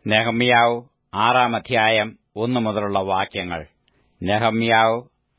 നെഹമ്യാവ് ആറാം അധ്യായം ഒന്നു മുതലുള്ള വാക്യങ്ങൾ നെഹമ്യാവ്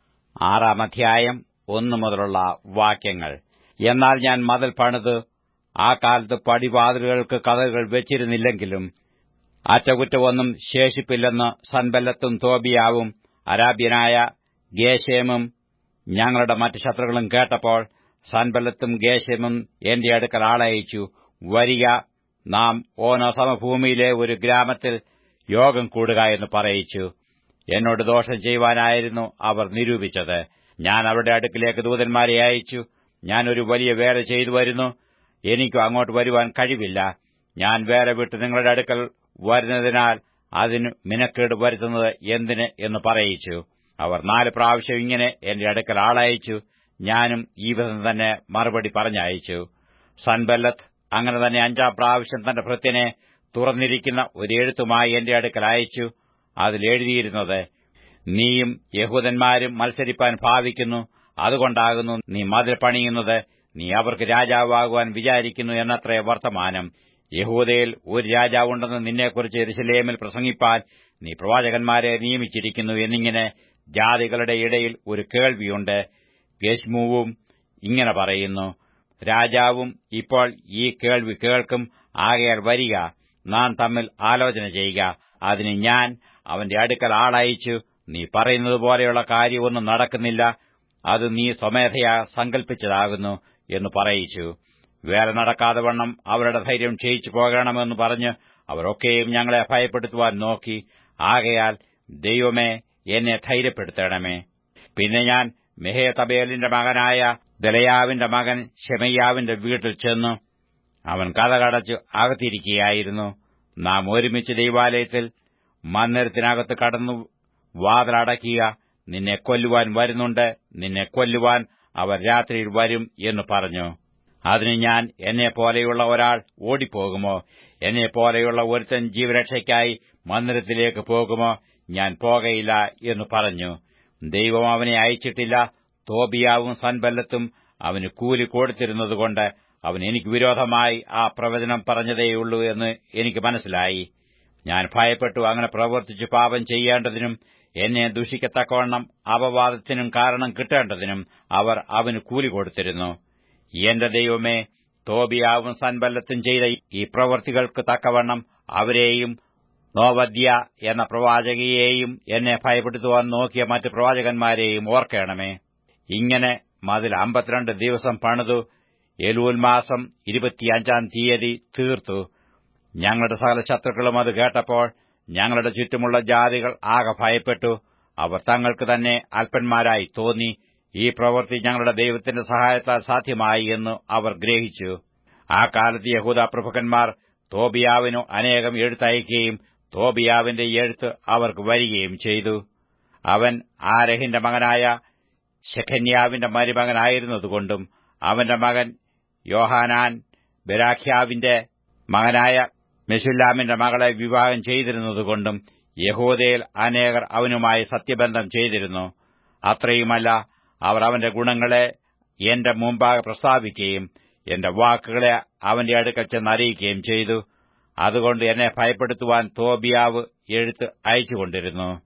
ആറാം അധ്യായം ഒന്നു മുതലുള്ള വാക്യങ്ങൾ എന്നാൽ ഞാൻ മതിൽ പണിത് ആ കാലത്ത് പടിവാതിലുകൾക്ക് കഥകൾ വെച്ചിരുന്നില്ലെങ്കിലും അറ്റകുറ്റമൊന്നും ശേഷിപ്പില്ലെന്ന് സൻബല്ലത്തും തോബിയാവും അരാബ്യനായ ഗേശേമും ഞങ്ങളുടെ മറ്റു ശത്രുക്കളും കേട്ടപ്പോൾ സൻബല്ലത്തും ഗേശേമും എന്റെ അടുക്കൽ ആളയച്ചു വരിക നാം ഓനോ സമഭൂമിയിലെ ഒരു ഗ്രാമത്തിൽ യോഗം കൂടുക എന്ന് പറയിച്ചു എന്നോട് ദോഷം ചെയ്യുവാനായിരുന്നു അവർ നിരൂപിച്ചത് ഞാൻ അവരുടെ അടുക്കിലേക്ക് ദൂതന്മാരെ അയച്ചു ഞാൻ ഒരു വലിയ വേല ചെയ്തു വരുന്നു എനിക്കും അങ്ങോട്ട് വരുവാൻ കഴിവില്ല ഞാൻ വേല വിട്ട് നിങ്ങളുടെ അടുക്കൽ വരുന്നതിനാൽ അതിന് മിനക്കേട് വരുത്തുന്നത് എന്തിന് എന്ന് പറയിച്ചു അവർ നാല് പ്രാവശ്യം ഇങ്ങനെ എന്റെ അടുക്കൽ ആളയച്ചു ഞാനും ഈ വിധം തന്നെ മറുപടി പറഞ്ഞയച്ചു സൻബല്ലത്ത് അങ്ങനെ തന്നെ അഞ്ചാം പ്രാവശ്യം തന്റെ ഭൃത്യനെ തുറന്നിരിക്കുന്ന ഒരു എഴുത്തുമായി എന്റെ അടുക്കൽ അയച്ചു അതിൽ എഴുതിയിരുന്നത് നീയും യഹൂദന്മാരും മത്സരിപ്പാൻ ഭാവിക്കുന്നു അതുകൊണ്ടാകുന്നു നീ മതിൽ പണിയുന്നത് നീ അവർക്ക് രാജാവാകുവാൻ വിചാരിക്കുന്നു എന്നത്രേ വർത്തമാനം യഹൂദയിൽ ഒരു രാജാവുണ്ടെന്ന് നിന്നെക്കുറിച്ച് എരുസലേമിൽ പ്രസംഗിപ്പാൻ നീ പ്രവാചകന്മാരെ നിയമിച്ചിരിക്കുന്നു എന്നിങ്ങനെ ജാതികളുടെ ഇടയിൽ ഒരു കേൾവിയുണ്ട് ഗശ്മുവും ഇങ്ങനെ പറയുന്നു രാജാവും ഇപ്പോൾ ഈ കേൾവി കേൾക്കും ആകയാൽ വരിക നാം തമ്മിൽ ആലോചന ചെയ്യുക അതിന് ഞാൻ അവന്റെ അടുക്കൽ ആളയച്ചു നീ പറയുന്നത് പോലെയുള്ള കാര്യമൊന്നും നടക്കുന്നില്ല അത് നീ സ്വമേധയാ സങ്കല്പിച്ചതാകുന്നു എന്ന് പറയിച്ചു വേറെ നടക്കാതെ വണ്ണം അവരുടെ ധൈര്യം ക്ഷയിച്ചു പോകണമെന്ന് പറഞ്ഞ് അവരൊക്കെയും ഞങ്ങളെ ഭയപ്പെടുത്തുവാൻ നോക്കി ആകയാൽ ദൈവമേ എന്നെ ധൈര്യപ്പെടുത്തണമേ പിന്നെ ഞാൻ മെഹേതബേലിന്റെ മകനായ ദലയാവിന്റെ മകൻ ഷെമയ്യാവിന്റെ വീട്ടിൽ ചെന്നു അവൻ കഥകടച്ചു അകത്തിരിക്കുകയായിരുന്നു നാം ഒരുമിച്ച് ദൈവാലയത്തിൽ മന്ദിരത്തിനകത്ത് കടന്നു വാതിലടക്കുക നിന്നെ കൊല്ലുവാൻ വരുന്നുണ്ട് നിന്നെ കൊല്ലുവാൻ അവർ രാത്രിയിൽ വരും എന്ന് പറഞ്ഞു അതിന് ഞാൻ എന്നെപ്പോലെയുള്ള ഒരാൾ ഓടിപ്പോകുമോ എന്നെപ്പോലെയുള്ള ഒരുത്തൻ ജീവരക്ഷയ്ക്കായി മന്ദിരത്തിലേക്ക് പോകുമോ ഞാൻ പോകയില്ല എന്ന് പറഞ്ഞു ദൈവം അവനെ അയച്ചിട്ടില്ല തോബിയാവും സൻബല്ലത്തും അവന് കൂലി കൊടുത്തിരുന്നതുകൊണ്ട് അവൻ എനിക്ക് വിരോധമായി ആ പ്രവചനം പറഞ്ഞതേയുള്ളൂ എന്ന് എനിക്ക് മനസ്സിലായി ഞാൻ ഭയപ്പെട്ടു അങ്ങനെ പ്രവർത്തിച്ച് പാപം ചെയ്യേണ്ടതിനും എന്നെ ദുഷിക്കത്തക്കവണ്ണം അപവാദത്തിനും കാരണം കിട്ടേണ്ടതിനും അവർ അവന് കൂലി കൊടുത്തിരുന്നു എന്റെ ദൈവമേ തോബിയാവും സൻബല്ലത്തും ചെയ്ത ഈ പ്രവൃത്തികൾക്ക് തക്കവണ്ണം അവരെയും നോവദ്യ എന്ന പ്രവാചകയെയും എന്നെ ഭയപ്പെടുത്തുവാൻ നോക്കിയ മറ്റ് പ്രവാചകന്മാരെയും ഓർക്കണമേ ഇങ്ങനെ മതിൽ അമ്പത്തിരണ്ട് ദിവസം പണിതു എലൂൽ മാസം ഇരുപത്തിയഞ്ചാം തീയതി തീർത്തു ഞങ്ങളുടെ സകല ശത്രുക്കളും അത് കേട്ടപ്പോൾ ഞങ്ങളുടെ ചുറ്റുമുള്ള ജാതികൾ ആകെ ഭയപ്പെട്ടു അവർ തങ്ങൾക്ക് തന്നെ അല്പന്മാരായി തോന്നി ഈ പ്രവൃത്തി ഞങ്ങളുടെ ദൈവത്തിന്റെ സഹായത്താൽ സാധ്യമായി എന്ന് അവർ ഗ്രഹിച്ചു ആ കാലത്ത് യഹൂദ പ്രഭുക്കന്മാർ തോബിയാവിനു അനേകം എഴുത്തയക്കുകയും തോബിയാവിന്റെ എഴുത്ത് അവർക്ക് വരികയും ചെയ്തു അവൻ ആരഹിന്റെ മകനായ ശെഖന്യാവിന്റെ മരുമകനായിരുന്നതുകൊണ്ടും അവന്റെ മകൻ യോഹാനാൻ ബെരാഖ്യാവിന്റെ മകനായ മെഷുല്ലാമിന്റെ മകളെ വിവാഹം ചെയ്തിരുന്നതുകൊണ്ടും യഹൂദയിൽ അനേകർ അവനുമായി സത്യബന്ധം ചെയ്തിരുന്നു അത്രയുമല്ല അവർ അവന്റെ ഗുണങ്ങളെ എന്റെ മുമ്പാകെ പ്രസ്താവിക്കുകയും എന്റെ വാക്കുകളെ അവന്റെ അടുക്കൽ ചെന്ന് അറിയിക്കുകയും ചെയ്തു അതുകൊണ്ട് എന്നെ ഭയപ്പെടുത്തുവാൻ തോബിയാവ് എഴുത്ത് അയച്ചുകൊണ്ടിരുന്നു